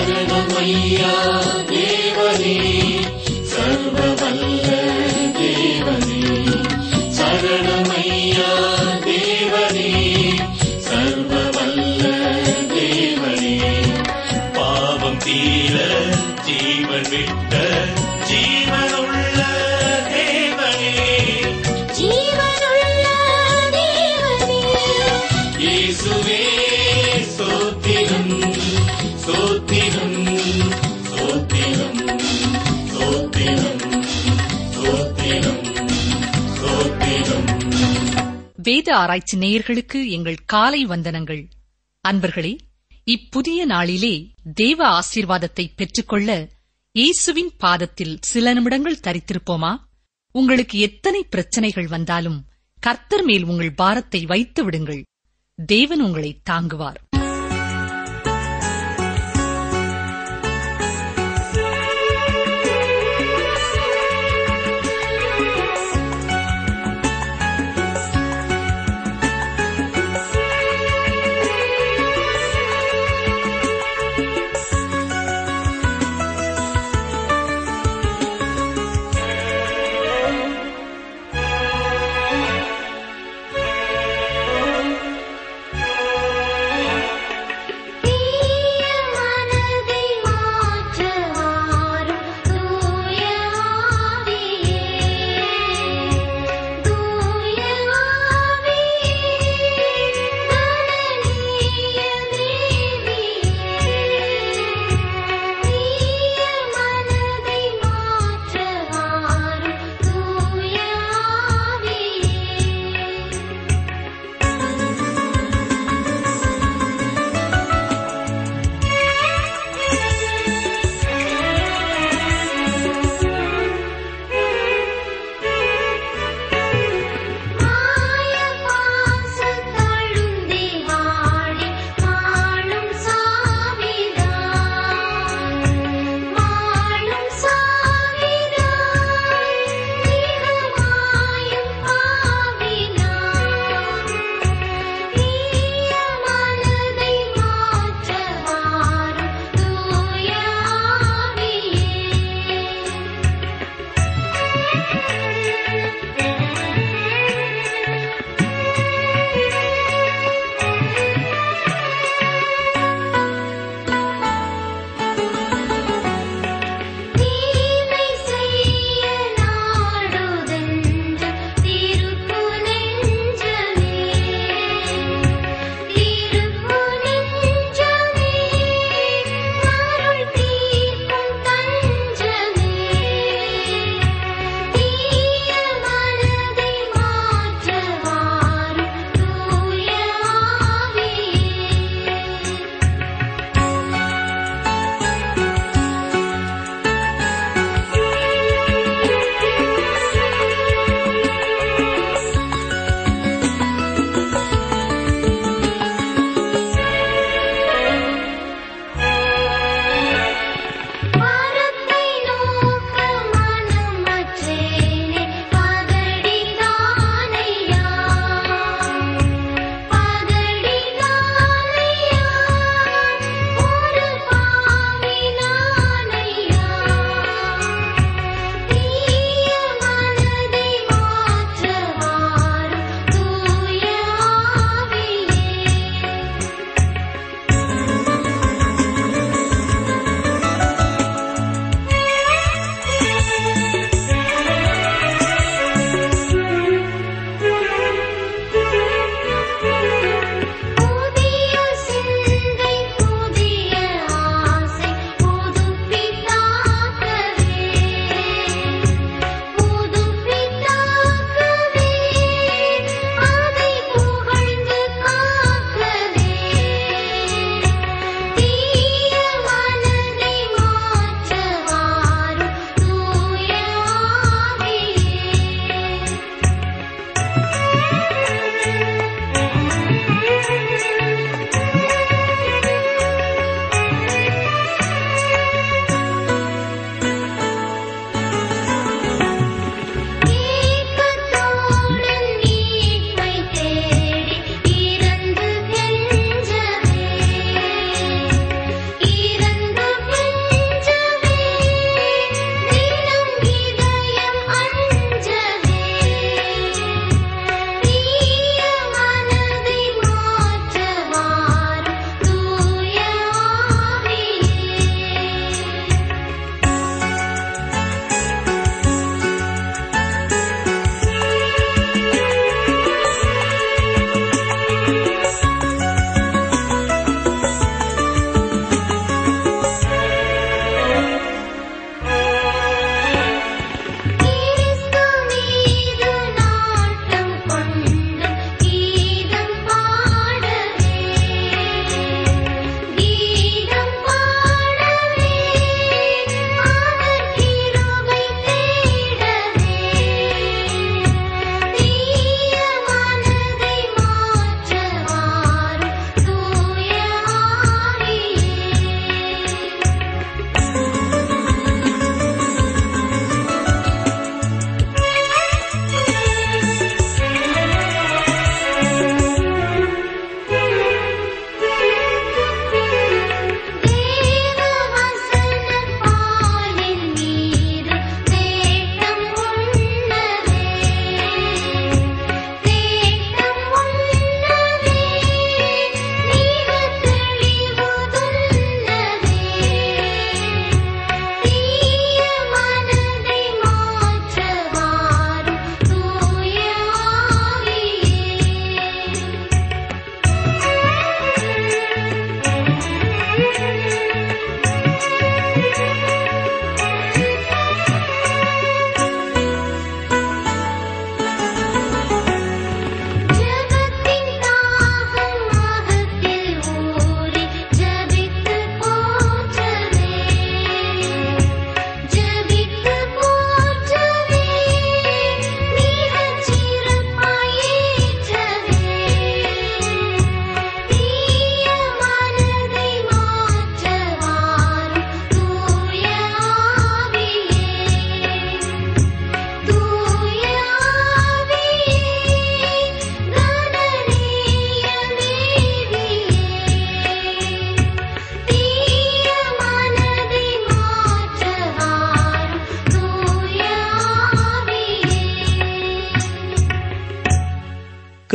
சரணமையா தேவனே சர்வ வல்ல தேவனே சரணமையா தேவனே சர்வ வல்ல தேவனே பாவம் தீர ஜீவன் விட்ட ஜீவனுள்ள தேவனே ஜீவனுள்ள தேவனே இயேசுவே ஸ்தோத்திரம் ஸ்தோத்திரம் ஸ்தோத்திரம் ஸ்தோத்திரம் ஸ்தோத்திரம் ஸ்தோத்திரம் வேத ஆராய்ச்சி நேயர்களுக்கு எங்கள் காலை வந்தனங்கள் அன்பர்களே இப்புதிய நாளிலே தேவ ஆசீர்வாதத்தை பெற்றுக்கொள்ள இயேசுவின் பாதத்தில் சில நிமிடங்கள் தரித்திருப்போமா உங்களுக்கு எத்தனை பிரச்சனைகள் வந்தாலும் கர்த்தர் மேல் உங்கள் பாரத்தை வைத்து விடுங்கள் தேவன் உங்களை தாங்குவார்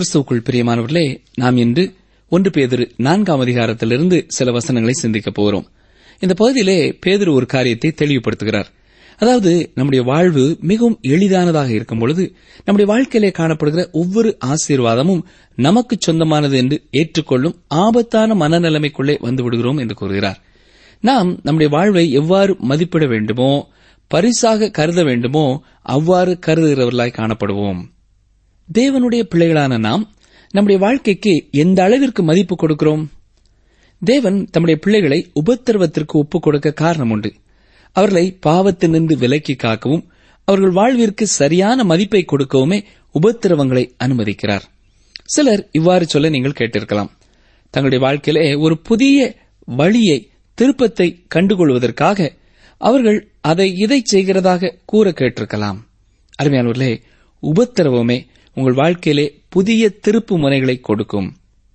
கிறிஸ்துவுக்குள் பிரியமானவர்களே நாம் இன்று ஒன்று பேதிரு நான்காம் அதிகாரத்திலிருந்து சில வசனங்களை சிந்திக்கப் போகிறோம் இந்த பகுதியிலே பேதுரு ஒரு காரியத்தை தெளிவுபடுத்துகிறார் அதாவது நம்முடைய வாழ்வு மிகவும் எளிதானதாக இருக்கும் பொழுது நம்முடைய வாழ்க்கையிலே காணப்படுகிற ஒவ்வொரு ஆசீர்வாதமும் நமக்கு சொந்தமானது என்று ஏற்றுக்கொள்ளும் ஆபத்தான மனநிலைமைக்குள்ளே வந்து விடுகிறோம் என்று கூறுகிறார் நாம் நம்முடைய வாழ்வை எவ்வாறு மதிப்பிட வேண்டுமோ பரிசாக கருத வேண்டுமோ அவ்வாறு கருதுகிறவர்களாய் காணப்படுவோம் தேவனுடைய பிள்ளைகளான நாம் நம்முடைய வாழ்க்கைக்கு எந்த அளவிற்கு மதிப்பு கொடுக்கிறோம் தேவன் தம்முடைய பிள்ளைகளை உபத்திரவத்திற்கு ஒப்புக் கொடுக்க காரணம் உண்டு அவர்களை பாவத்தினின்று விலக்கி காக்கவும் அவர்கள் வாழ்விற்கு சரியான மதிப்பை கொடுக்கவுமே உபத்திரவங்களை அனுமதிக்கிறார் சிலர் இவ்வாறு சொல்ல நீங்கள் கேட்டிருக்கலாம் தங்களுடைய வாழ்க்கையிலே ஒரு புதிய வழியை திருப்பத்தை கண்டுகொள்வதற்காக அவர்கள் அதை இதை செய்கிறதாக கூற கேட்டிருக்கலாம் அருமையானவர்களே உபத்திரவமே உங்கள் வாழ்க்கையிலே புதிய திருப்பு முனைகளை கொடுக்கும்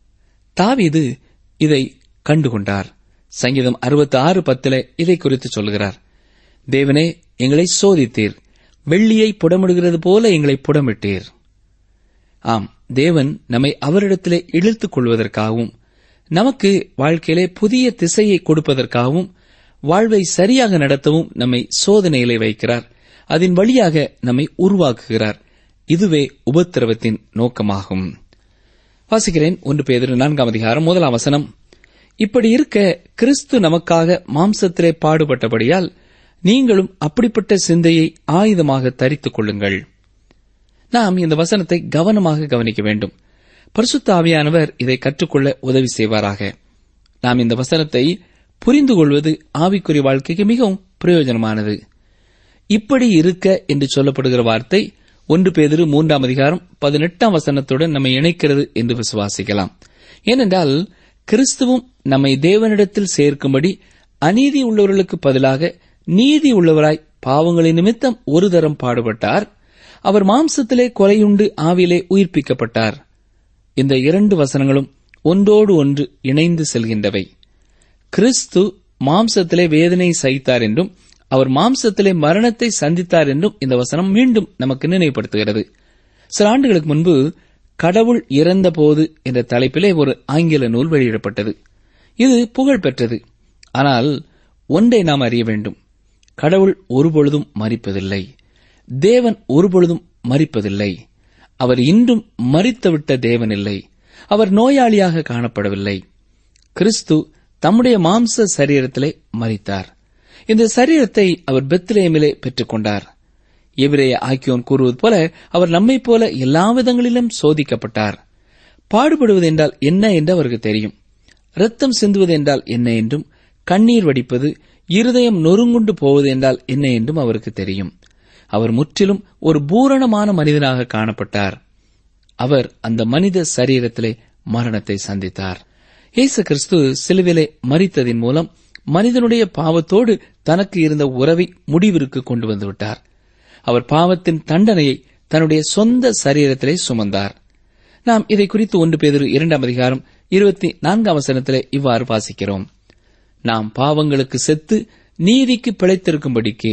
தாவீது இதை கண்டுகொண்டார் சங்கீதம் அறுபத்தி ஆறு பத்தில இதை குறித்து சொல்கிறார் தேவனே எங்களை சோதித்தீர் வெள்ளியை புடமிடுகிறது போல எங்களை புடமிட்டீர் ஆம் தேவன் நம்மை அவரிடத்திலே இழுத்துக் கொள்வதற்காகவும் நமக்கு வாழ்க்கையிலே புதிய திசையை கொடுப்பதற்காகவும் வாழ்வை சரியாக நடத்தவும் நம்மை சோதனையிலே வைக்கிறார் அதன் வழியாக நம்மை உருவாக்குகிறார் இதுவே உபத்திரவத்தின் நோக்கமாகும் வாசிக்கிறேன் ஒன்று பேதிரு நான்காம் அதிகாரம் முதலாம் வசனம் இப்படி இருக்க கிறிஸ்து நமக்காக மாம்சத்திலே பாடுபட்டபடியால் நீங்களும் அப்படிப்பட்ட சிந்தையை ஆயுதமாக தரித்துக் கொள்ளுங்கள் நாம் இந்த வசனத்தை கவனமாக கவனிக்க வேண்டும் பரிசுத்த ஆவியானவர் இதை கற்றுக்கொள்ள உதவி செய்வாராக நாம் இந்த வசனத்தை புரிந்து கொள்வது ஆவிக்குரிய வாழ்க்கைக்கு மிகவும் பிரயோஜனமானது இப்படி இருக்க என்று சொல்லப்படுகிற வார்த்தை ஒன்று பேதிரு மூன்றாம் அதிகாரம் பதினெட்டாம் வசனத்துடன் நம்மை இணைக்கிறது என்று விசுவாசிக்கலாம் ஏனென்றால் கிறிஸ்துவும் நம்மை தேவனிடத்தில் சேர்க்கும்படி அநீதி உள்ளவர்களுக்கு பதிலாக நீதி உள்ளவராய் பாவங்களின் நிமித்தம் ஒரு தரம் பாடுபட்டார் அவர் மாம்சத்திலே கொலையுண்டு ஆவிலே உயிர்ப்பிக்கப்பட்டார் இந்த இரண்டு வசனங்களும் ஒன்றோடு ஒன்று இணைந்து செல்கின்றவை கிறிஸ்து மாம்சத்திலே வேதனை சகித்தார் என்றும் அவர் மாம்சத்திலே மரணத்தை சந்தித்தார் என்றும் இந்த வசனம் மீண்டும் நமக்கு நினைவுபடுத்துகிறது சில ஆண்டுகளுக்கு முன்பு கடவுள் இறந்தபோது என்ற தலைப்பிலே ஒரு ஆங்கில நூல் வெளியிடப்பட்டது இது புகழ் பெற்றது ஆனால் ஒன்றை நாம் அறிய வேண்டும் கடவுள் ஒருபொழுதும் மறிப்பதில்லை தேவன் ஒருபொழுதும் மறிப்பதில்லை அவர் இன்றும் மறித்துவிட்ட தேவன் இல்லை அவர் நோயாளியாக காணப்படவில்லை கிறிஸ்து தம்முடைய மாம்ச சரீரத்திலே மறித்தார் இந்த சரீரத்தை அவர் பெத்லேமிலே பெற்றுக்கொண்டார் எபிரேய ஆக்கியோன் கூறுவது போல அவர் நம்மைப் போல எல்லா விதங்களிலும் சோதிக்கப்பட்டார் பாடுபடுவது என்றால் என்ன என்று அவருக்கு தெரியும் ரத்தம் சிந்துவது என்றால் என்ன என்றும் கண்ணீர் வடிப்பது இருதயம் நொறுங்குண்டு போவது என்றால் என்ன என்றும் அவருக்கு தெரியும் அவர் முற்றிலும் ஒரு பூரணமான மனிதனாக காணப்பட்டார் அவர் அந்த மனித சரீரத்திலே மரணத்தை சந்தித்தார் இயேசு கிறிஸ்து சிலுவிலே மறித்ததின் மூலம் மனிதனுடைய பாவத்தோடு தனக்கு இருந்த உறவை முடிவிற்கு கொண்டு வந்துவிட்டார் அவர் பாவத்தின் தண்டனையை தன்னுடைய சொந்த சரீரத்திலே சுமந்தார் நாம் இதை குறித்து ஒன்று பேதிரு இரண்டாம் அதிகாரம் இருபத்தி நான்காம் வசனத்திலே இவ்வாறு வாசிக்கிறோம் நாம் பாவங்களுக்கு செத்து நீதிக்கு பிழைத்திருக்கும்படிக்கே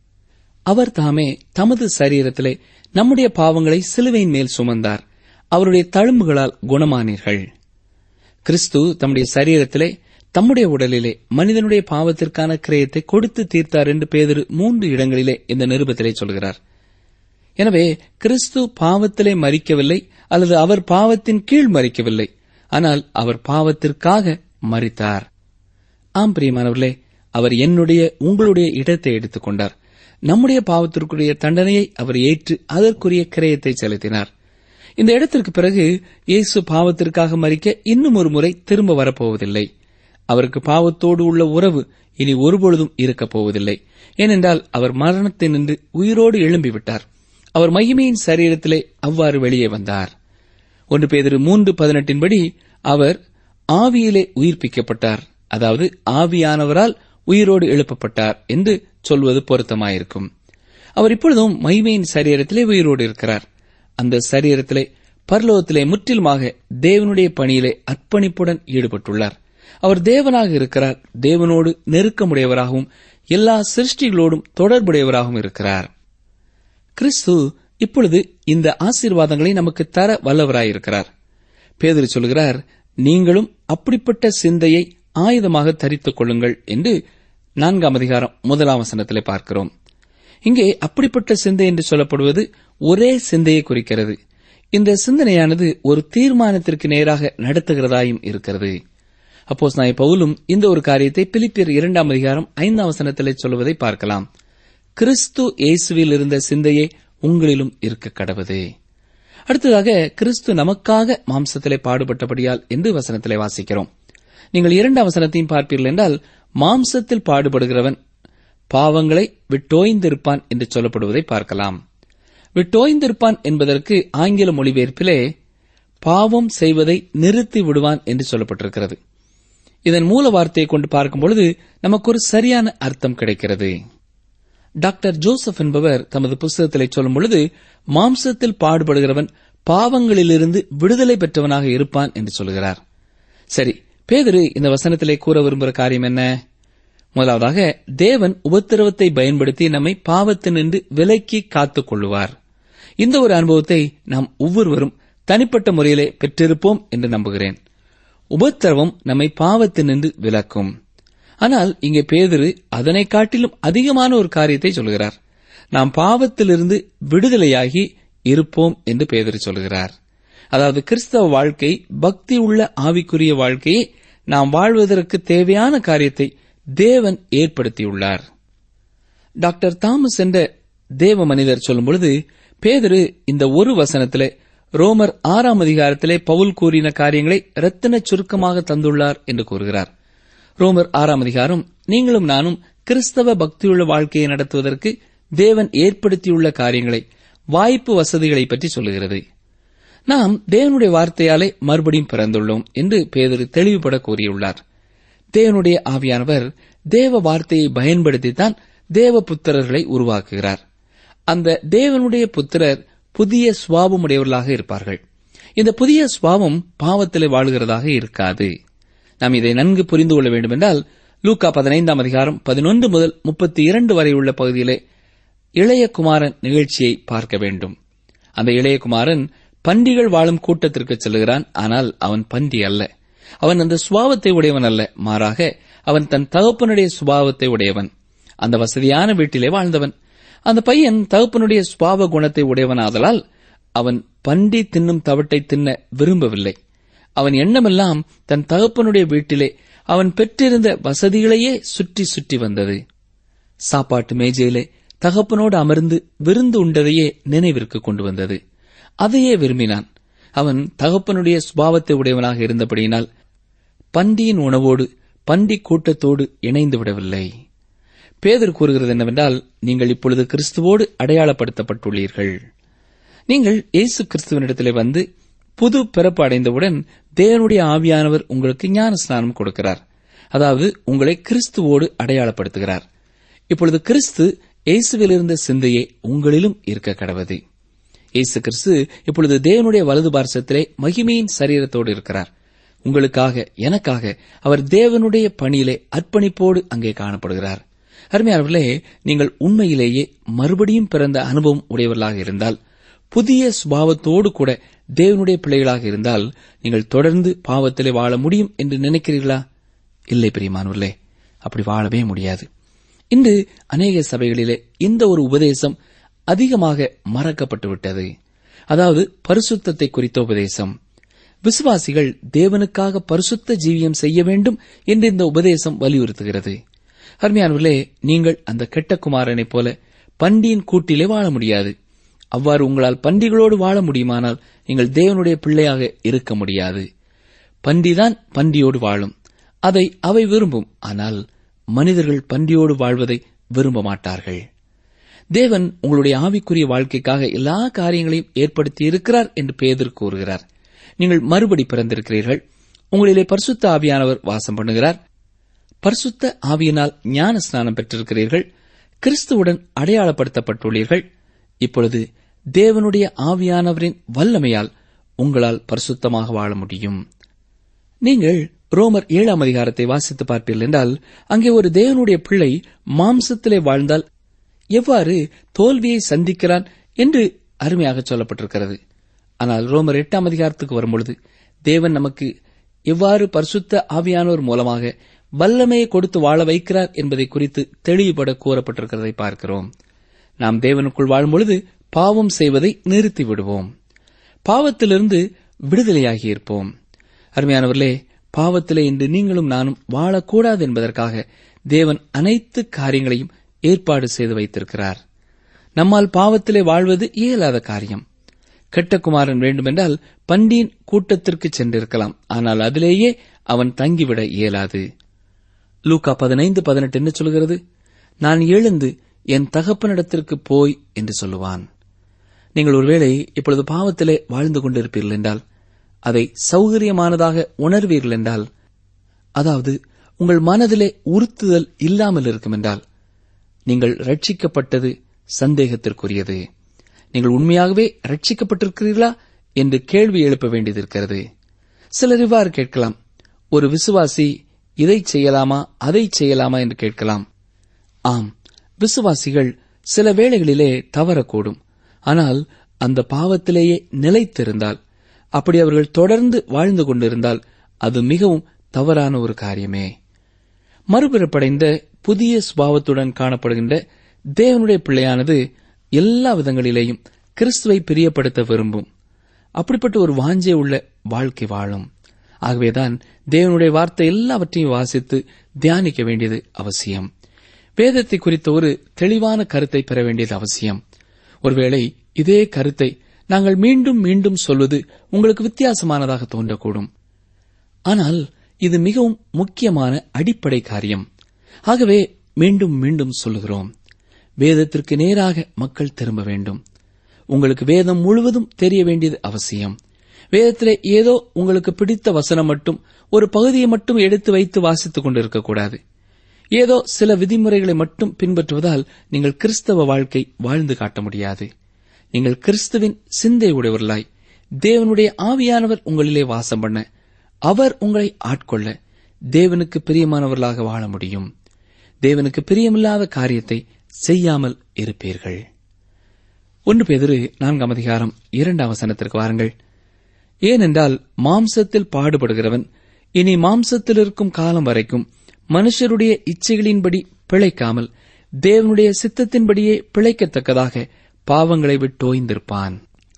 அவர் தாமே தமது சரீரத்திலே நம்முடைய பாவங்களை சிலுவையின் மேல் சுமந்தார் அவருடைய தழும்புகளால் குணமானீர்கள் கிறிஸ்து தம்முடைய சரீரத்திலே தம்முடைய உடலிலே மனிதனுடைய பாவத்திற்கான கிரயத்தை கொடுத்து தீர்த்தார் என்று பேதிரு மூன்று இடங்களிலே இந்த நிருபத்திலே சொல்கிறார் எனவே கிறிஸ்து பாவத்திலே மறிக்கவில்லை அல்லது அவர் பாவத்தின் கீழ் மறிக்கவில்லை ஆனால் அவர் பாவத்திற்காக மறித்தார் ஆம் பிரியமானவர்களே அவர் என்னுடைய உங்களுடைய இடத்தை எடுத்துக்கொண்டார் நம்முடைய பாவத்திற்குரிய தண்டனையை அவர் ஏற்று அதற்குரிய கிரயத்தை செலுத்தினார் இந்த இடத்திற்கு பிறகு இயேசு பாவத்திற்காக மறிக்க இன்னும் ஒரு முறை திரும்ப வரப்போவதில்லை அவருக்கு பாவத்தோடு உள்ள உறவு இனி ஒருபொழுதும் இருக்கப் போவதில்லை ஏனென்றால் அவர் மரணத்தை நின்று உயிரோடு எழும்பிவிட்டார் அவர் மகிமையின் சரீரத்திலே அவ்வாறு வெளியே வந்தார் ஒன்று பேதிரு மூன்று பதினெட்டின்படி அவர் ஆவியிலே உயிர்ப்பிக்கப்பட்டார் அதாவது ஆவியானவரால் உயிரோடு எழுப்பப்பட்டார் என்று சொல்வது பொருத்தமாயிருக்கும் அவர் இப்பொழுதும் மகிமையின் சரீரத்திலே உயிரோடு இருக்கிறார் அந்த சரீரத்திலே பரலோகத்திலே முற்றிலுமாக தேவனுடைய பணியிலே அர்ப்பணிப்புடன் ஈடுபட்டுள்ளார் அவர் தேவனாக இருக்கிறார் தேவனோடு நெருக்கமுடையவராகவும் எல்லா சிருஷ்டிகளோடும் தொடர்புடையவராகவும் இருக்கிறார் கிறிஸ்து இப்பொழுது இந்த ஆசீர்வாதங்களை நமக்கு தர வல்லவராயிருக்கிறார் பேதுரு சொல்கிறார் நீங்களும் அப்படிப்பட்ட சிந்தையை ஆயுதமாக தரித்துக் கொள்ளுங்கள் என்று நான்காம் அதிகாரம் முதலாம் வசனத்திலே பார்க்கிறோம் இங்கே அப்படிப்பட்ட சிந்தை என்று சொல்லப்படுவது ஒரே சிந்தையை குறிக்கிறது இந்த சிந்தனையானது ஒரு தீர்மானத்திற்கு நேராக நடத்துகிறதாயும் இருக்கிறது அப்போஸ் நாய் பவுலும் இந்த ஒரு காரியத்தை பிலிப்பியர் இரண்டாம் அதிகாரம் ஐந்தாம் வசனத்திலே சொல்வதை பார்க்கலாம் கிறிஸ்து இயேசுவில் இருந்த சிந்தையே உங்களிலும் இருக்க கடவுது அடுத்ததாக கிறிஸ்து நமக்காக மாம்சத்திலே பாடுபட்டபடியால் என்று வசனத்திலே வாசிக்கிறோம் நீங்கள் இரண்டாம் வசனத்தையும் பார்ப்பீர்கள் என்றால் மாம்சத்தில் பாடுபடுகிறவன் பாவங்களை விட்டோய்ந்திருப்பான் என்று சொல்லப்படுவதை பார்க்கலாம் விட்டோய்ந்திருப்பான் என்பதற்கு ஆங்கில மொழிபெயர்ப்பிலே பாவம் செய்வதை நிறுத்தி விடுவான் என்று சொல்லப்பட்டிருக்கிறது இதன் மூல வார்த்தையை கொண்டு பார்க்கும் பொழுது நமக்கு ஒரு சரியான அர்த்தம் கிடைக்கிறது டாக்டர் ஜோசப் என்பவர் தமது புஸ்தகத்திலே சொல்லும் பொழுது மாம்சத்தில் பாடுபடுகிறவன் பாவங்களிலிருந்து விடுதலை பெற்றவனாக இருப்பான் என்று சொல்கிறார் சரி பேதரு இந்த வசனத்திலே கூற விரும்புகிற காரியம் என்ன முதலாவதாக தேவன் உபத்திரவத்தை பயன்படுத்தி நம்மை பாவத்தினின்று விலக்கி காத்துக் கொள்ளுவார் இந்த ஒரு அனுபவத்தை நாம் ஒவ்வொருவரும் தனிப்பட்ட முறையிலே பெற்றிருப்போம் என்று நம்புகிறேன் உபத்திரவம் நம்மை பாவத்தினின்று விலக்கும் ஆனால் இங்கே பேதுரு அதனை காட்டிலும் அதிகமான ஒரு காரியத்தை சொல்கிறார் நாம் பாவத்திலிருந்து விடுதலையாகி இருப்போம் என்று பேதுரு சொல்கிறார் அதாவது கிறிஸ்தவ வாழ்க்கை பக்தி உள்ள ஆவிக்குரிய வாழ்க்கையை நாம் வாழ்வதற்கு தேவையான காரியத்தை தேவன் ஏற்படுத்தியுள்ளார் டாக்டர் தாமஸ் என்ற தேவ மனிதர் சொல்லும் பொழுது பேதுரு இந்த ஒரு வசனத்திலே ரோமர் ஆறாம் அதிகாரத்திலே பவுல் கூறின காரியங்களை ரத்தின சுருக்கமாக தந்துள்ளார் என்று கூறுகிறார் ரோமர் ஆறாம் அதிகாரம் நீங்களும் நானும் கிறிஸ்தவ பக்தியுள்ள வாழ்க்கையை நடத்துவதற்கு தேவன் ஏற்படுத்தியுள்ள காரியங்களை வாய்ப்பு வசதிகளை பற்றி சொல்லுகிறது நாம் தேவனுடைய வார்த்தையாலே மறுபடியும் பிறந்துள்ளோம் என்று பேதரு தெளிவுபட கூறியுள்ளார் தேவனுடைய ஆவியானவர் தேவ வார்த்தையை பயன்படுத்தித்தான் தேவ புத்திரர்களை உருவாக்குகிறார் அந்த தேவனுடைய புத்திரர் புதிய சுவாபமுடையவர்களாக இருப்பார்கள் இந்த புதிய சுவாபம் பாவத்திலே வாழுகிறதாக இருக்காது நாம் இதை நன்கு புரிந்து கொள்ள வேண்டும் என்றால் லூக்கா பதினைந்தாம் அதிகாரம் பதினொன்று முதல் முப்பத்தி இரண்டு வரை உள்ள பகுதியிலே இளைய குமாரன் நிகழ்ச்சியை பார்க்க வேண்டும் அந்த இளைய குமாரன் பண்டிகள் வாழும் கூட்டத்திற்கு செல்கிறான் ஆனால் அவன் பண்டி அல்ல அவன் அந்த சுபாவத்தை உடையவன் அல்ல மாறாக அவன் தன் தகப்பனுடைய சுபாவத்தை உடையவன் அந்த வசதியான வீட்டிலே வாழ்ந்தவன் அந்த பையன் தகப்பனுடைய சுபாவ குணத்தை உடையவனாதலால் அவன் பண்டி தின்னும் தவட்டை தின்ன விரும்பவில்லை அவன் எண்ணமெல்லாம் தன் தகப்பனுடைய வீட்டிலே அவன் பெற்றிருந்த வசதிகளையே சுற்றி சுற்றி வந்தது சாப்பாட்டு மேஜையிலே தகப்பனோடு அமர்ந்து விருந்து உண்டதையே நினைவிற்கு கொண்டு வந்தது அதையே விரும்பினான் அவன் தகப்பனுடைய சுபாவத்தை உடையவனாக இருந்தபடியினால் பண்டியின் உணவோடு பண்டி கூட்டத்தோடு இணைந்து விடவில்லை பேதர் கூறுகிறது என்னவென்றால் நீங்கள் இப்பொழுது கிறிஸ்துவோடு அடையாளப்படுத்தப்பட்டுள்ளீர்கள் நீங்கள் இயேசு கிறிஸ்துவனிடத்திலே வந்து புது பிறப்பு அடைந்தவுடன் தேவனுடைய ஆவியானவர் உங்களுக்கு ஞான ஸ்நானம் கொடுக்கிறார் அதாவது உங்களை கிறிஸ்துவோடு அடையாளப்படுத்துகிறார் இப்பொழுது கிறிஸ்து இயேசுவில் இருந்த சிந்தையே உங்களிலும் இருக்க கடவது இயேசு கிறிஸ்து இப்பொழுது தேவனுடைய வலது பார்சத்திலே மகிமையின் சரீரத்தோடு இருக்கிறார் உங்களுக்காக எனக்காக அவர் தேவனுடைய பணியிலே அர்ப்பணிப்போடு அங்கே காணப்படுகிறார் அருமையானவர்களே நீங்கள் உண்மையிலேயே மறுபடியும் பிறந்த அனுபவம் உடையவர்களாக இருந்தால் புதிய சுபாவத்தோடு கூட தேவனுடைய பிள்ளைகளாக இருந்தால் நீங்கள் தொடர்ந்து பாவத்திலே வாழ முடியும் என்று நினைக்கிறீர்களா இல்லை பிரியமானவர்களே அப்படி வாழவே முடியாது இன்று அநேக சபைகளிலே இந்த ஒரு உபதேசம் அதிகமாக மறக்கப்பட்டு விட்டது அதாவது பரிசுத்தத்தை குறித்த உபதேசம் விசுவாசிகள் தேவனுக்காக பரிசுத்த ஜீவியம் செய்ய வேண்டும் என்று இந்த உபதேசம் வலியுறுத்துகிறது அருமையானவர்களே நீங்கள் அந்த கெட்ட குமாரனைப் போல பண்டியின் கூட்டிலே வாழ முடியாது அவ்வாறு உங்களால் பண்டிகளோடு வாழ முடியுமானால் நீங்கள் தேவனுடைய பிள்ளையாக இருக்க முடியாது பண்டிதான் பண்டியோடு வாழும் அதை அவை விரும்பும் ஆனால் மனிதர்கள் பண்டியோடு வாழ்வதை விரும்ப மாட்டார்கள் தேவன் உங்களுடைய ஆவிக்குரிய வாழ்க்கைக்காக எல்லா காரியங்களையும் ஏற்படுத்தி இருக்கிறார் என்று பேதர் கூறுகிறார் நீங்கள் மறுபடி பிறந்திருக்கிறீர்கள் உங்களிலே பரிசுத்த ஆவியானவர் வாசம் பண்ணுகிறார் பரிசுத்த ஆவியினால் ஞான ஸ்நானம் பெற்றிருக்கிறீர்கள் கிறிஸ்துவுடன் அடையாளப்படுத்தப்பட்டுள்ளீர்கள் இப்பொழுது தேவனுடைய ஆவியானவரின் வல்லமையால் உங்களால் பரிசுத்தமாக வாழ முடியும் நீங்கள் ரோமர் ஏழாம் அதிகாரத்தை வாசித்து பார்ப்பீர்கள் என்றால் அங்கே ஒரு தேவனுடைய பிள்ளை மாம்சத்திலே வாழ்ந்தால் எவ்வாறு தோல்வியை சந்திக்கிறான் என்று அருமையாக சொல்லப்பட்டிருக்கிறது ஆனால் ரோமர் எட்டாம் அதிகாரத்துக்கு வரும்பொழுது தேவன் நமக்கு எவ்வாறு பரிசுத்த ஆவியானோர் மூலமாக வல்லமையை கொடுத்து வாழ வைக்கிறார் என்பதை குறித்து தெளிவுபட கூறப்பட்டிருக்கிறதை பார்க்கிறோம் நாம் தேவனுக்குள் வாழும்பொழுது பாவம் செய்வதை நிறுத்தி விடுவோம் பாவத்திலிருந்து விடுதலையாகி இருப்போம் அருமையானவர்களே பாவத்திலே இன்று நீங்களும் நானும் வாழக்கூடாது என்பதற்காக தேவன் அனைத்து காரியங்களையும் ஏற்பாடு செய்து வைத்திருக்கிறார் நம்மால் பாவத்திலே வாழ்வது இயலாத காரியம் கெட்ட குமாரன் வேண்டுமென்றால் பண்டியின் கூட்டத்திற்கு சென்றிருக்கலாம் ஆனால் அதிலேயே அவன் தங்கிவிட இயலாது லூக்கா பதினைந்து பதினெட்டு என்ன சொல்கிறது நான் எழுந்து என் தகப்பனிடத்திற்கு போய் என்று சொல்லுவான் நீங்கள் ஒருவேளை இப்பொழுது பாவத்திலே வாழ்ந்து கொண்டிருப்பீர்கள் என்றால் அதை சௌகரியமானதாக உணர்வீர்கள் என்றால் அதாவது உங்கள் மனதிலே உறுத்துதல் இல்லாமல் இருக்கும் என்றால் நீங்கள் ரட்சிக்கப்பட்டது சந்தேகத்திற்குரியது நீங்கள் உண்மையாகவே ரட்சிக்கப்பட்டிருக்கிறீர்களா என்று கேள்வி எழுப்ப வேண்டியது இருக்கிறது சிலர் இவ்வாறு கேட்கலாம் ஒரு விசுவாசி இதை செய்யலாமா அதை செய்யலாமா என்று கேட்கலாம் ஆம் விசுவாசிகள் சில வேளைகளிலே தவறக்கூடும் ஆனால் அந்த பாவத்திலேயே நிலைத்திருந்தால் அப்படி அவர்கள் தொடர்ந்து வாழ்ந்து கொண்டிருந்தால் அது மிகவும் தவறான ஒரு காரியமே மறுபிறப்படைந்த புதிய சுபாவத்துடன் காணப்படுகின்ற தேவனுடைய பிள்ளையானது எல்லா விதங்களிலேயும் கிறிஸ்துவை பிரியப்படுத்த விரும்பும் அப்படிப்பட்ட ஒரு வாஞ்சை உள்ள வாழ்க்கை வாழும் ஆகவேதான் தேவனுடைய வார்த்தை எல்லாவற்றையும் வாசித்து தியானிக்க வேண்டியது அவசியம் வேதத்தை குறித்த ஒரு தெளிவான கருத்தை பெற வேண்டியது அவசியம் ஒருவேளை இதே கருத்தை நாங்கள் மீண்டும் மீண்டும் சொல்வது உங்களுக்கு வித்தியாசமானதாக தோன்றக்கூடும் ஆனால் இது மிகவும் முக்கியமான அடிப்படை காரியம் ஆகவே மீண்டும் மீண்டும் சொல்லுகிறோம் வேதத்திற்கு நேராக மக்கள் திரும்ப வேண்டும் உங்களுக்கு வேதம் முழுவதும் தெரிய வேண்டியது அவசியம் வேதத்திலே ஏதோ உங்களுக்கு பிடித்த வசனம் மட்டும் ஒரு பகுதியை மட்டும் எடுத்து வைத்து வாசித்துக் கொண்டிருக்கக்கூடாது ஏதோ சில விதிமுறைகளை மட்டும் பின்பற்றுவதால் நீங்கள் கிறிஸ்தவ வாழ்க்கை வாழ்ந்து காட்ட முடியாது நீங்கள் கிறிஸ்துவின் சிந்தை உடையவர்களாய் தேவனுடைய ஆவியானவர் உங்களிலே வாசம் பண்ண அவர் உங்களை ஆட்கொள்ள தேவனுக்கு பிரியமானவர்களாக வாழ முடியும் தேவனுக்கு பிரியமில்லாத காரியத்தை செய்யாமல் இருப்பீர்கள் ஒன்று பேதிரு நான்காம் அதிகாரம் இரண்டாம் வசனத்திற்கு வாருங்கள் ஏனென்றால் மாம்சத்தில் பாடுபடுகிறவன் இனி மாம்சத்தில் இருக்கும் காலம் வரைக்கும் மனுஷருடைய இச்சைகளின்படி பிழைக்காமல் தேவனுடைய சித்தத்தின்படியே பிழைக்கத்தக்கதாக பாவங்களை விட்டோய்ந்திருப்பான்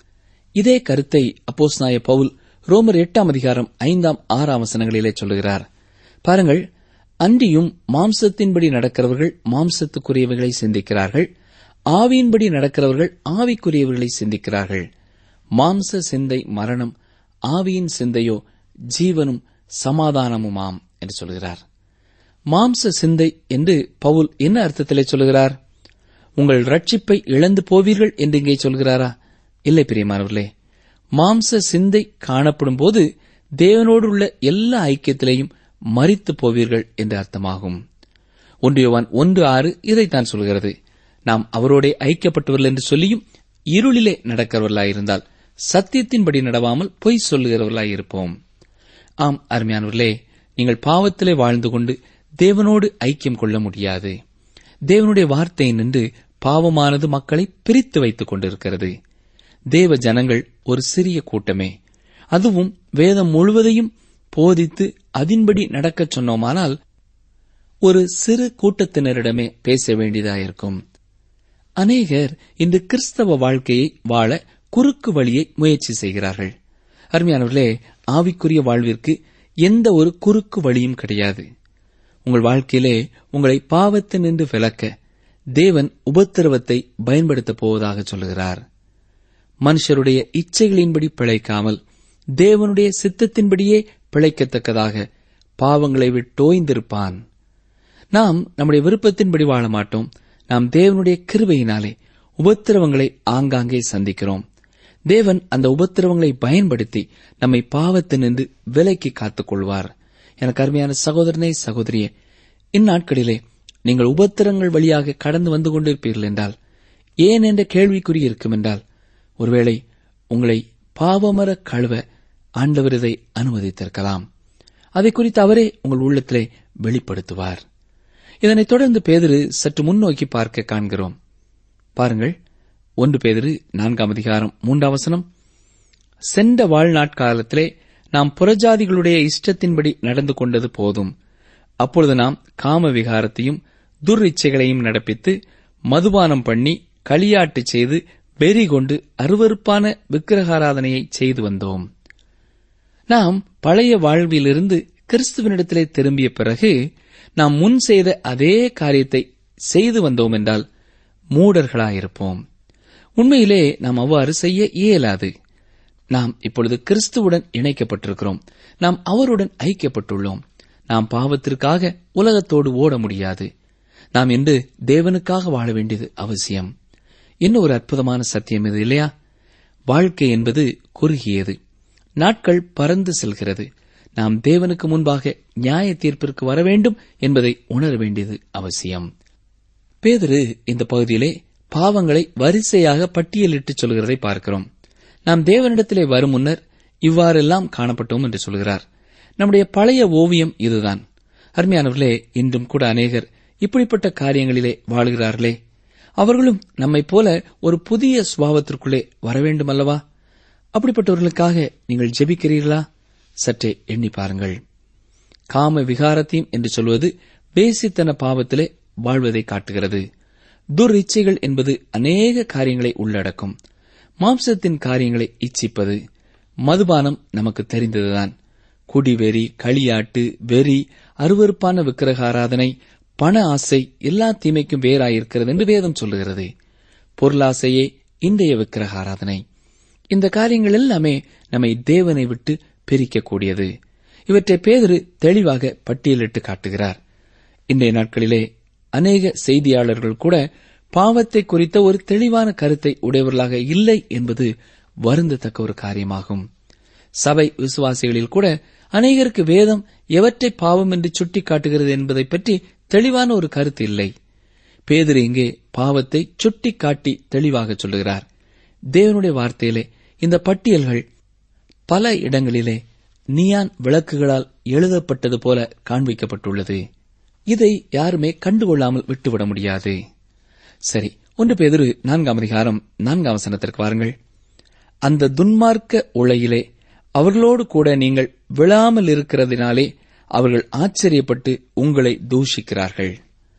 இதே கருத்தை அப்போஸ்நாய பவுல் ரோமர் எட்டாம் அதிகாரம் ஐந்தாம் ஆறாம் வசனங்களிலே சொல்லுகிறார் பாருங்கள் அன்றியும் மாம்சத்தின்படி நடக்கிறவர்கள் மாம்சத்துக்குரியவைகளை சிந்திக்கிறார்கள் ஆவியின்படி நடக்கிறவர்கள் ஆவிக்குரியவர்களை சிந்திக்கிறார்கள் மாம்ச சிந்தை மரணம் ஆவியின் சிந்தையோ ஜீவனும் சமாதானமுமாம் என்று சொல்கிறார் மாம்ச சிந்தை என்று பவுல் என்ன அர்த்தத்திலே சொல்கிறார் உங்கள் ரட்சிப்பை இழந்து போவீர்கள் என்று இங்கே சொல்கிறாரா இல்லை பிரியமானவர்களே மாம்ச சிந்தை காணப்படும் போது தேவனோடு உள்ள எல்லா ஐக்கியத்திலேயும் மறித்து போவீர்கள் என்று அர்த்தமாகும் ஒன்றியவான் ஒன்று ஆறு இதைத்தான் சொல்கிறது நாம் அவரோடே ஐக்கியப்பட்டவர்கள் என்று சொல்லியும் இருளிலே நடக்கிறவர்களாயிருந்தால் சத்தியத்தின்படி நடவாமல் பொய் சொல்லுகிறவர்களாயிருப்போம் ஆம் அருமையானவர்களே நீங்கள் பாவத்திலே வாழ்ந்து கொண்டு தேவனோடு ஐக்கியம் கொள்ள முடியாது தேவனுடைய வார்த்தை நின்று பாவமானது மக்களை பிரித்து வைத்துக் கொண்டிருக்கிறது தேவ ஜனங்கள் ஒரு சிறிய கூட்டமே அதுவும் வேதம் முழுவதையும் போதித்து அதின்படி நடக்கச் சொன்னோமானால் ஒரு சிறு கூட்டத்தினரிடமே பேச வேண்டியதாயிருக்கும் அநேகர் இன்று கிறிஸ்தவ வாழ்க்கையை வாழ குறுக்கு வழியை முயற்சி செய்கிறார்கள் அருமையானவர்களே ஆவிக்குரிய வாழ்விற்கு எந்த ஒரு குறுக்கு வழியும் கிடையாது உங்கள் வாழ்க்கையிலே உங்களை பாவத்தினின்று விலக்க தேவன் உபத்திரவத்தை பயன்படுத்தப் போவதாக சொல்லுகிறார் மனுஷருடைய இச்சைகளின்படி பிழைக்காமல் தேவனுடைய சித்தத்தின்படியே பிழைக்கத்தக்கதாக பாவங்களை விட்டோய்ந்திருப்பான் நாம் நம்முடைய விருப்பத்தின்படி வாழ மாட்டோம் நாம் தேவனுடைய கிருபையினாலே உபத்திரவங்களை ஆங்காங்கே சந்திக்கிறோம் தேவன் அந்த உபத்திரவங்களை பயன்படுத்தி நம்மை பாவத்தினின்று விலைக்கு காத்துக் கொள்வார் எனக்கு அருமையான சகோதரனே சகோதரியே இந்நாட்களிலே நீங்கள் உபத்திரங்கள் வழியாக கடந்து வந்து கொண்டிருப்பீர்கள் என்றால் ஏன் என்ற கேள்விக்குறி இருக்கும் என்றால் ஒருவேளை உங்களை பாவமர கழுவ ஆண்டவர் இதை அனுமதித்திருக்கலாம் அதை குறித்து அவரே உங்கள் உள்ளத்திலே வெளிப்படுத்துவார் இதனைத் தொடர்ந்து பேதிரு சற்று முன்னோக்கி பார்க்க காண்கிறோம் பாருங்கள் ஒன்று பேதிரு நான்காம் அதிகாரம் மூன்றாம் வசனம் சென்ற வாழ்நாட்காலத்திலே நாம் புறஜாதிகளுடைய இஷ்டத்தின்படி நடந்து கொண்டது போதும் அப்பொழுது நாம் காம விகாரத்தையும் துர்இச்சைகளையும் நடப்பித்து மதுபானம் பண்ணி களியாட்டு செய்து வெறி கொண்டு அருவருப்பான விக்கிரகாராதனையை செய்து வந்தோம் நாம் பழைய வாழ்விலிருந்து கிறிஸ்துவனிடத்திலே திரும்பிய பிறகு நாம் முன் செய்த அதே காரியத்தை செய்து வந்தோம் என்றால் மூடர்களாயிருப்போம் உண்மையிலே நாம் அவ்வாறு செய்ய இயலாது நாம் இப்பொழுது கிறிஸ்துவுடன் இணைக்கப்பட்டிருக்கிறோம் நாம் அவருடன் ஐக்கியப்பட்டுள்ளோம் நாம் பாவத்திற்காக உலகத்தோடு ஓட முடியாது நாம் இன்று தேவனுக்காக வாழ வேண்டியது அவசியம் இன்னும் ஒரு அற்புதமான சத்தியம் இது இல்லையா வாழ்க்கை என்பது குறுகியது நாட்கள் பறந்து செல்கிறது நாம் தேவனுக்கு முன்பாக நியாய தீர்ப்பிற்கு வர வேண்டும் என்பதை உணர வேண்டியது அவசியம் பேதுரு இந்த பகுதியிலே பாவங்களை வரிசையாக பட்டியலிட்டு சொல்கிறதை பார்க்கிறோம் நாம் தேவனிடத்திலே வரும் முன்னர் இவ்வாறெல்லாம் காணப்பட்டோம் என்று சொல்கிறார் நம்முடைய பழைய ஓவியம் இதுதான் அருமையானவர்களே இன்றும் கூட அநேகர் இப்படிப்பட்ட காரியங்களிலே வாழ்கிறார்களே அவர்களும் நம்மைப் போல ஒரு புதிய சுபாவத்திற்குள்ளே வர வேண்டும் அல்லவா அப்படிப்பட்டவர்களுக்காக நீங்கள் ஜெபிக்கிறீர்களா சற்றே எண்ணி பாருங்கள் காம விகாரத்தையும் என்று சொல்வது வேசித்தன பாவத்திலே வாழ்வதை காட்டுகிறது துர் இச்சைகள் என்பது அநேக காரியங்களை உள்ளடக்கும் மாம்சத்தின் காரியங்களை இச்சிப்பது மதுபானம் நமக்கு தெரிந்ததுதான் குடிவெறி களியாட்டு வெறி அருவருப்பான விக்கிரகாராதனை பண ஆசை எல்லா தீமைக்கும் வேறாயிருக்கிறது என்று வேதம் சொல்லுகிறது பொருளாசையே இன்றைய விக்கிரகாராதனை இந்த காரியங்கள் எல்லாமே நம்மை தேவனை விட்டு பிரிக்கக்கூடியது இவற்றை பேதரு தெளிவாக பட்டியலிட்டு காட்டுகிறார் இன்றைய நாட்களிலே அநேக செய்தியாளர்கள் கூட பாவத்தை குறித்த ஒரு தெளிவான கருத்தை உடையவர்களாக இல்லை என்பது வருந்தத்தக்க ஒரு காரியமாகும் சபை விசுவாசிகளில் கூட அநேகருக்கு வேதம் எவற்றை பாவம் என்று சுட்டிக்காட்டுகிறது என்பதை பற்றி தெளிவான ஒரு கருத்து இல்லை பேதர் இங்கே பாவத்தை சுட்டிக்காட்டி தெளிவாக சொல்லுகிறார் தேவனுடைய வார்த்தையிலே இந்த பட்டியல்கள் பல இடங்களிலே நியான் விளக்குகளால் எழுதப்பட்டது போல காண்பிக்கப்பட்டுள்ளது இதை யாருமே கண்டுகொள்ளாமல் விட்டுவிட முடியாது சரி ஒன்று பேதிரு நான்காம் அதிகாரம் நான்காம் வசனத்திற்கு வாருங்கள் அந்த துன்மார்க்க உலையிலே அவர்களோடு கூட நீங்கள் விழாமல் இருக்கிறதினாலே அவர்கள் ஆச்சரியப்பட்டு உங்களை தூஷிக்கிறார்கள்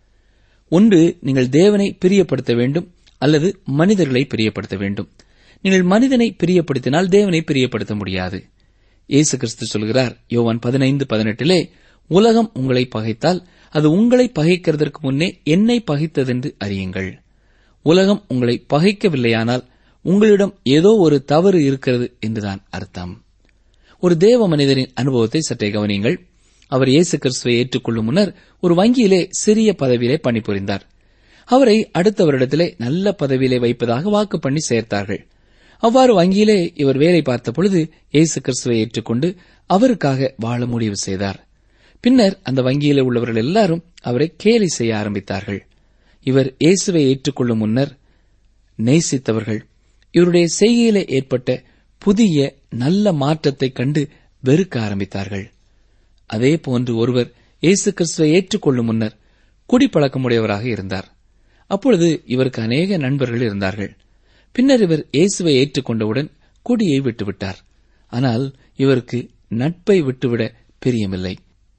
ஒன்று நீங்கள் தேவனை பிரியப்படுத்த வேண்டும் அல்லது மனிதர்களை பிரியப்படுத்த வேண்டும் நீங்கள் மனிதனை பிரியப்படுத்தினால் தேவனை பிரியப்படுத்த முடியாது இயேசு கிறிஸ்து சொல்கிறார் யோவான் பதினைந்து பதினெட்டிலே உலகம் உங்களை பகைத்தால் அது உங்களை பகைக்கிறதற்கு முன்னே என்னை பகைத்ததென்று அறியுங்கள் உலகம் உங்களை பகைக்கவில்லையானால் உங்களிடம் ஏதோ ஒரு தவறு இருக்கிறது என்றுதான் அர்த்தம் ஒரு தேவ மனிதரின் அனுபவத்தை சற்றே கவனியுங்கள் அவர் இயேசு கிறிஸ்துவை ஏற்றுக்கொள்ளும் முன்னர் ஒரு வங்கியிலே சிறிய பதவியிலே பணிபுரிந்தார் அவரை அடுத்த வருடத்திலே நல்ல பதவியிலே வைப்பதாக வாக்கு பண்ணி சேர்த்தார்கள் அவ்வாறு வங்கியிலே இவர் வேலை பார்த்த பொழுது இயேசு கிறிஸ்துவை ஏற்றுக்கொண்டு அவருக்காக வாழ முடிவு செய்தார் பின்னர் அந்த வங்கியிலே உள்ளவர்கள் எல்லாரும் அவரை கேலி செய்ய ஆரம்பித்தார்கள் இவர் இயேசுவை ஏற்றுக்கொள்ளும் முன்னர் நேசித்தவர்கள் இவருடைய செய்கையிலே ஏற்பட்ட புதிய நல்ல மாற்றத்தைக் கண்டு வெறுக்க ஆரம்பித்தார்கள் அதே போன்று ஒருவர் இயேசு கிறிஸ்துவை ஏற்றுக்கொள்ளும் முன்னர் குடிப்பழக்கமுடையவராக இருந்தார் அப்பொழுது இவருக்கு அநேக நண்பர்கள் இருந்தார்கள் பின்னர் இவர் இயேசுவை ஏற்றுக்கொண்டவுடன் குடியை விட்டுவிட்டார் ஆனால் இவருக்கு நட்பை விட்டுவிட பிரியமில்லை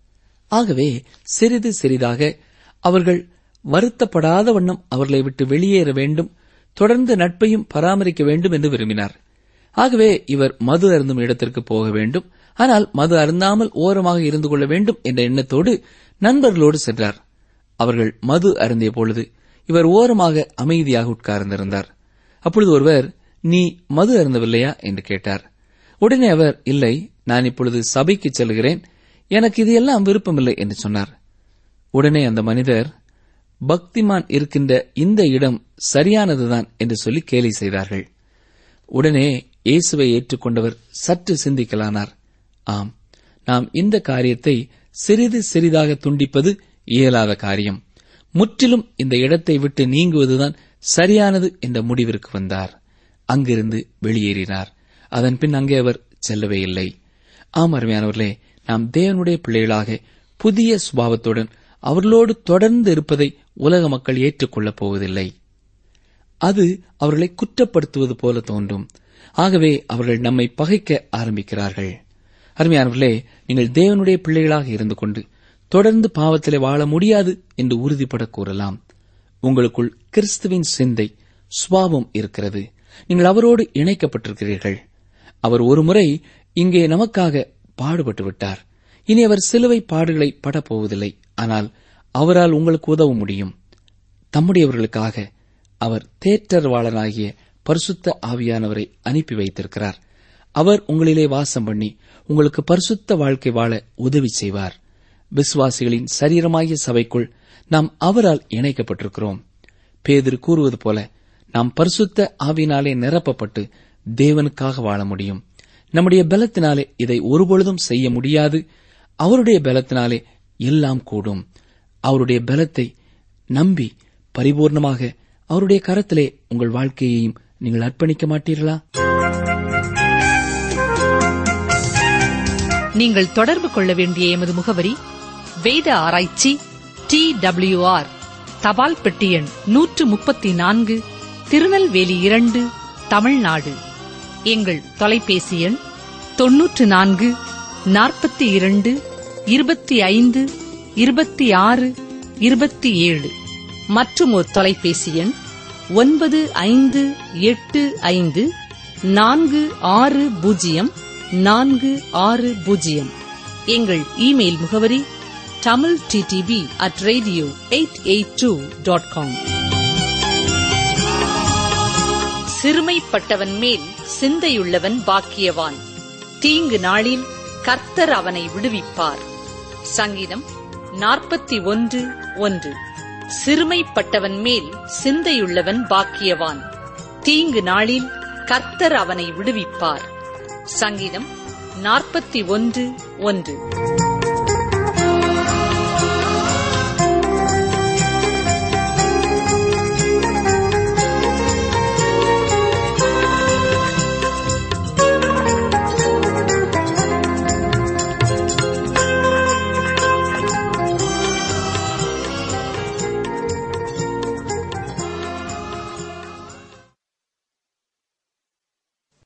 ஆகவே சிறிது சிறிதாக அவர்கள் வருத்தப்படாத வண்ணம் அவர்களை விட்டு வெளியேற வேண்டும் தொடர்ந்து நட்பையும் பராமரிக்க வேண்டும் என்று விரும்பினார் ஆகவே இவர் மது அருந்தும் இடத்திற்கு போக வேண்டும் ஆனால் மது அருந்தாமல் ஓரமாக இருந்து கொள்ள வேண்டும் என்ற எண்ணத்தோடு நண்பர்களோடு சென்றார் அவர்கள் மது அருந்திய பொழுது இவர் ஓரமாக அமைதியாக உட்கார்ந்திருந்தார் அப்பொழுது ஒருவர் நீ மது அருந்தவில்லையா என்று கேட்டார் உடனே அவர் இல்லை நான் இப்பொழுது சபைக்கு செல்கிறேன் எனக்கு இது எல்லாம் விருப்பமில்லை என்று சொன்னார் உடனே அந்த மனிதர் பக்திமான் இருக்கின்ற இந்த இடம் சரியானதுதான் என்று சொல்லி கேலி செய்தார்கள் உடனே இயேசுவை ஏற்றுக்கொண்டவர் சற்று சிந்திக்கலானார் ஆம் நாம் இந்த காரியத்தை சிறிது சிறிதாக துண்டிப்பது இயலாத காரியம் முற்றிலும் இந்த இடத்தை விட்டு நீங்குவதுதான் சரியானது என்ற முடிவிற்கு வந்தார் அங்கிருந்து வெளியேறினார் அதன் பின் அங்கே அவர் செல்லவே இல்லை ஆம் அருமையானவர்களே நாம் தேவனுடைய பிள்ளைகளாக புதிய சுபாவத்துடன் அவர்களோடு தொடர்ந்து இருப்பதை உலக மக்கள் ஏற்றுக்கொள்ளப் போவதில்லை அது அவர்களை குற்றப்படுத்துவது போல தோன்றும் ஆகவே அவர்கள் நம்மை பகைக்க ஆரம்பிக்கிறார்கள் அருமையானவர்களே நீங்கள் தேவனுடைய பிள்ளைகளாக இருந்து கொண்டு தொடர்ந்து பாவத்திலே வாழ முடியாது என்று உறுதிப்பட கூறலாம் உங்களுக்குள் கிறிஸ்துவின் சிந்தை சுவாபம் இருக்கிறது நீங்கள் அவரோடு இணைக்கப்பட்டிருக்கிறீர்கள் அவர் ஒருமுறை இங்கே நமக்காக பாடுபட்டு விட்டார் இனி அவர் சிலுவை பாடுகளை படப்போவதில்லை ஆனால் அவரால் உங்களுக்கு உதவ முடியும் தம்முடையவர்களுக்காக அவர் தேற்றர்வாளனாகிய பரிசுத்த ஆவியானவரை அனுப்பி வைத்திருக்கிறார் அவர் உங்களிலே வாசம் பண்ணி உங்களுக்கு பரிசுத்த வாழ்க்கை வாழ உதவி செய்வார் விசுவாசிகளின் சரீரமாகிய சபைக்குள் நாம் அவரால் இணைக்கப்பட்டிருக்கிறோம் பேதிரு கூறுவது போல நாம் பரிசுத்த ஆவினாலே நிரப்பப்பட்டு தேவனுக்காக வாழ முடியும் நம்முடைய பலத்தினாலே இதை ஒருபொழுதும் செய்ய முடியாது அவருடைய பலத்தினாலே எல்லாம் கூடும் அவருடைய பலத்தை நம்பி பரிபூர்ணமாக அவருடைய கரத்திலே உங்கள் வாழ்க்கையையும் நீங்கள் அர்ப்பணிக்க மாட்டீர்களா நீங்கள் தொடர்பு கொள்ள வேண்டிய எமது முகவரி வேத ஆராய்ச்சி டி ஆர் தபால் பெட்டி எண் நூற்று முப்பத்தி நான்கு திருநெல்வேலி இரண்டு தமிழ்நாடு எங்கள் தொலைபேசி எண் தொன்னூற்று நான்கு நாற்பத்தி இரண்டு இருபத்தி ஐந்து இருபத்தி ஆறு இருபத்தி ஏழு மற்றும் ஒரு தொலைபேசி எண் ஒன்பது ஐந்து எட்டு ஐந்து நான்கு ஆறு பூஜ்ஜியம் நான்கு ஆறு பூஜ்ஜியம் எங்கள் இமெயில் முகவரி Tamil DTP at radio eight eight two dot com சிறுமைப்பட்டவன் மேல் சிந்தையுள்ளவன் பாக்கியவான் தீங்கு நாளில் கர்த்தர் அவனை விடுவிப்பார் சங்கீதம் நாற்பத்தி ஒன்று ஒன்று சிறுமைப்பட்டவன் மேல் சிந்தையுள்ளவன் பாக்கியவான் தீங்கு நாளில் கர்த்தர் அவனை விடுவிப்பார் சங்கீதம் நாற்பத்தி ஒன்று ஒன்று